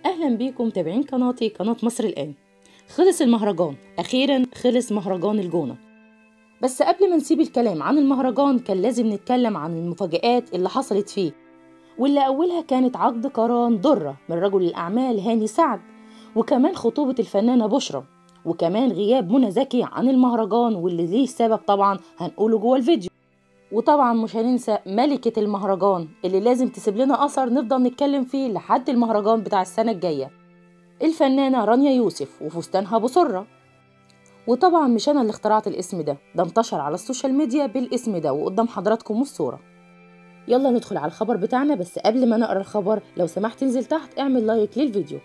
أهلا بيكم متابعين قناتي قناة مصر الآن خلص المهرجان أخيرا خلص مهرجان الجونة بس قبل ما نسيب الكلام عن المهرجان كان لازم نتكلم عن المفاجآت اللي حصلت فيه واللي أولها كانت عقد قران درة من رجل الأعمال هاني سعد وكمان خطوبة الفنانة بشرى وكمان غياب منى زكي عن المهرجان واللي ليه سبب طبعا هنقوله جوه الفيديو وطبعا مش هننسى ملكة المهرجان اللي لازم تسيب لنا أثر نفضل نتكلم فيه لحد المهرجان بتاع السنة الجاية الفنانة رانيا يوسف وفستانها بسرة وطبعا مش أنا اللي اخترعت الاسم ده ده انتشر على السوشيال ميديا بالاسم ده وقدام حضراتكم الصورة يلا ندخل على الخبر بتاعنا بس قبل ما نقرا الخبر لو سمحت تنزل تحت اعمل لايك للفيديو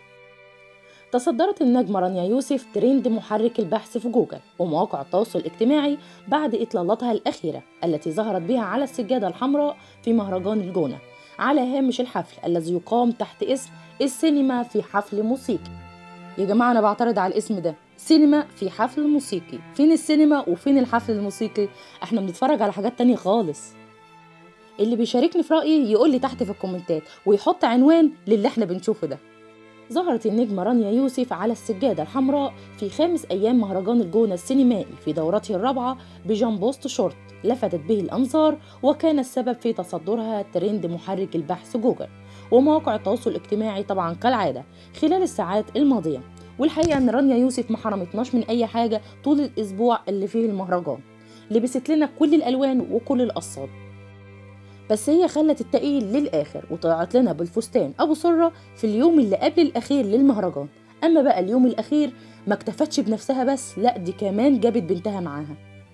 تصدرت النجمة رانيا يوسف ترند محرك البحث في جوجل ومواقع التواصل الاجتماعي بعد إطلالاتها الأخيرة التي ظهرت بها على السجادة الحمراء في مهرجان الجونة على هامش الحفل الذي يقام تحت اسم السينما في حفل موسيقي يا جماعة أنا بعترض على الاسم ده سينما في حفل موسيقي فين السينما وفين الحفل الموسيقي احنا بنتفرج على حاجات تانية خالص اللي بيشاركني في رأيي يقول لي تحت في الكومنتات ويحط عنوان للي احنا بنشوفه ده ظهرت النجمة رانيا يوسف على السجادة الحمراء في خامس أيام مهرجان الجونة السينمائي في دورته الرابعة بجامبوست شورت لفتت به الأنظار وكان السبب في تصدرها ترند محرك البحث جوجل ومواقع التواصل الاجتماعي طبعا كالعادة خلال الساعات الماضية والحقيقة إن رانيا يوسف ما حرمتناش من أي حاجة طول الأسبوع اللي فيه المهرجان لبست لنا كل الألوان وكل القصات بس هي خلت التقيل للآخر وطلعت لنا بالفستان أبو سرة في اليوم اللي قبل الأخير للمهرجان أما بقى اليوم الأخير ما اكتفتش بنفسها بس لا دي كمان جابت بنتها معاها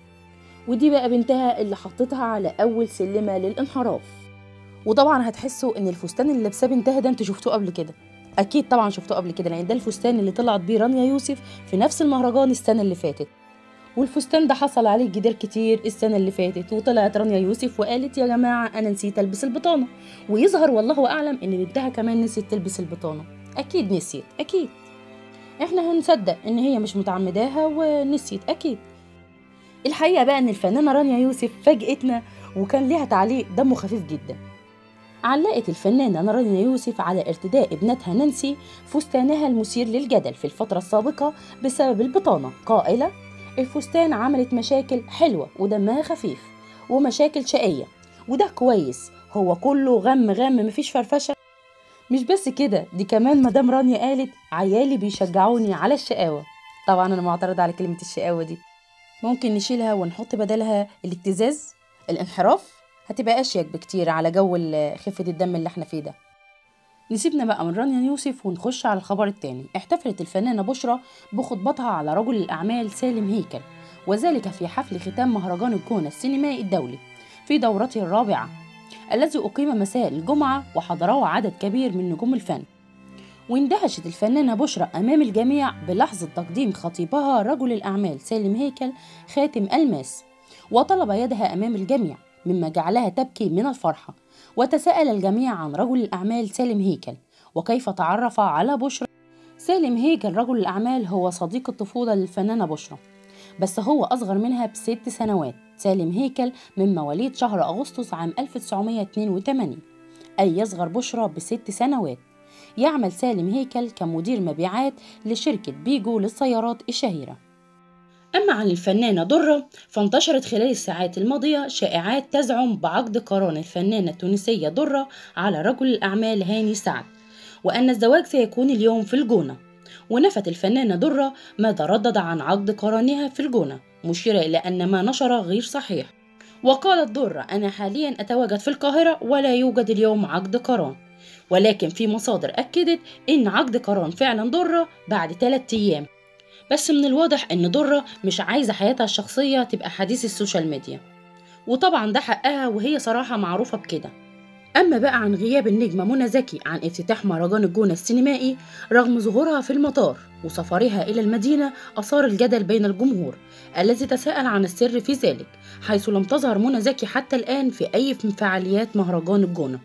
ودي بقى بنتها اللي حطتها على أول سلمة للانحراف وطبعا هتحسوا إن الفستان اللي لابساه بنتها ده انتوا شفتوه قبل كده أكيد طبعا شفتوه قبل كده لأن ده الفستان اللي طلعت بيه رانيا يوسف في نفس المهرجان السنة اللي فاتت والفستان ده حصل عليه جدال كتير السنة اللي فاتت وطلعت رانيا يوسف وقالت يا جماعة أنا نسيت ألبس البطانة ويظهر والله أعلم إن بنتها كمان نسيت تلبس البطانة أكيد نسيت أكيد إحنا هنصدق إن هي مش متعمداها ونسيت أكيد الحقيقة بقى إن الفنانة رانيا يوسف فاجئتنا وكان ليها تعليق دمه خفيف جدا علقت الفنانة رانيا يوسف على ارتداء ابنتها نانسي فستانها المثير للجدل في الفترة السابقة بسبب البطانة قائلة الفستان عملت مشاكل حلوة ودمها خفيف ومشاكل شقية وده كويس هو كله غم غم مفيش فرفشة مش بس كده دي كمان مدام رانيا قالت عيالي بيشجعوني على الشقاوة طبعا انا معترضة على كلمة الشقاوة دي ممكن نشيلها ونحط بدلها الابتزاز الانحراف هتبقى اشيك بكتير على جو خفة الدم اللي احنا فيه ده نسيبنا بقى من رانيا يوسف ونخش على الخبر التاني احتفلت الفنانة بشرى بخطبتها على رجل الأعمال سالم هيكل وذلك في حفل ختام مهرجان الكونة السينمائي الدولي في دورته الرابعة الذي أقيم مساء الجمعة وحضره عدد كبير من نجوم الفن واندهشت الفنانة بشرى أمام الجميع بلحظة تقديم خطيبها رجل الأعمال سالم هيكل خاتم ألماس وطلب يدها أمام الجميع مما جعلها تبكي من الفرحة وتساءل الجميع عن رجل الأعمال سالم هيكل وكيف تعرف على بشرى سالم هيكل رجل الأعمال هو صديق الطفولة للفنانة بشرى بس هو أصغر منها بست سنوات سالم هيكل من مواليد شهر أغسطس عام 1982 أي يصغر بشرى بست سنوات يعمل سالم هيكل كمدير مبيعات لشركة بيجو للسيارات الشهيرة أما عن الفنانة درة فانتشرت خلال الساعات الماضية شائعات تزعم بعقد قران الفنانة التونسية درة على رجل الأعمال هاني سعد وأن الزواج سيكون اليوم في الجونة ونفت الفنانة درة ما تردد عن عقد قرانها في الجونة مشيرة إلى أن ما نشر غير صحيح وقالت درة أنا حاليا أتواجد في القاهرة ولا يوجد اليوم عقد قران ولكن في مصادر أكدت إن عقد قران فعلا درة بعد ثلاثة أيام بس من الواضح ان درة مش عايزة حياتها الشخصية تبقى حديث السوشيال ميديا وطبعا ده حقها وهي صراحة معروفة بكده أما بقى عن غياب النجمة منى زكي عن افتتاح مهرجان الجونة السينمائي رغم ظهورها في المطار وسفرها إلى المدينة أثار الجدل بين الجمهور الذي تساءل عن السر في ذلك حيث لم تظهر منى زكي حتى الآن في أي من فعاليات مهرجان الجونة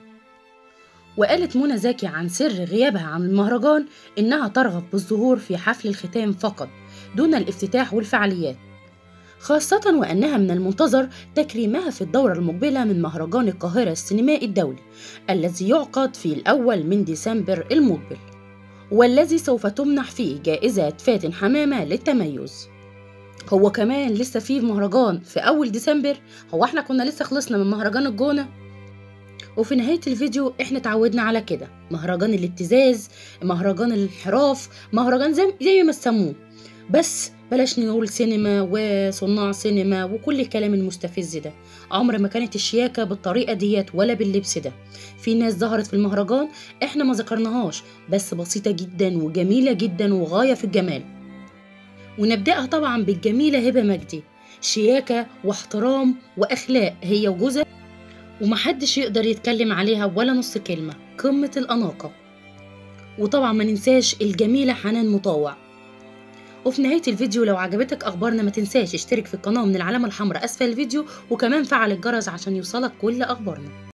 وقالت منى زكي عن سر غيابها عن المهرجان إنها ترغب بالظهور في حفل الختام فقط دون الافتتاح والفعاليات خاصة وأنها من المنتظر تكريمها في الدورة المقبلة من مهرجان القاهرة السينمائي الدولي الذي يعقد في الأول من ديسمبر المقبل والذي سوف تمنح فيه جائزة فاتن حمامة للتميز هو كمان لسه فيه مهرجان في أول ديسمبر هو احنا كنا لسه خلصنا من مهرجان الجونة وفي نهاية الفيديو احنا اتعودنا على كده مهرجان الابتزاز مهرجان الانحراف مهرجان زي, زي ما سموه بس بلاش نقول سينما وصناع سينما وكل الكلام المستفز ده عمر ما كانت الشياكة بالطريقة ديت ولا باللبس ده في ناس ظهرت في المهرجان احنا ما ذكرناهاش بس بسيطة جدا وجميلة جدا وغاية في الجمال ونبدأها طبعا بالجميلة هبة مجدي شياكة واحترام وأخلاق هي وجوزها ومحدش يقدر يتكلم عليها ولا نص كلمة قمة الأناقة وطبعا ما ننساش الجميلة حنان مطاوع وفي نهاية الفيديو لو عجبتك أخبارنا ما تنساش اشترك في القناة من العلامة الحمراء أسفل الفيديو وكمان فعل الجرس عشان يوصلك كل أخبارنا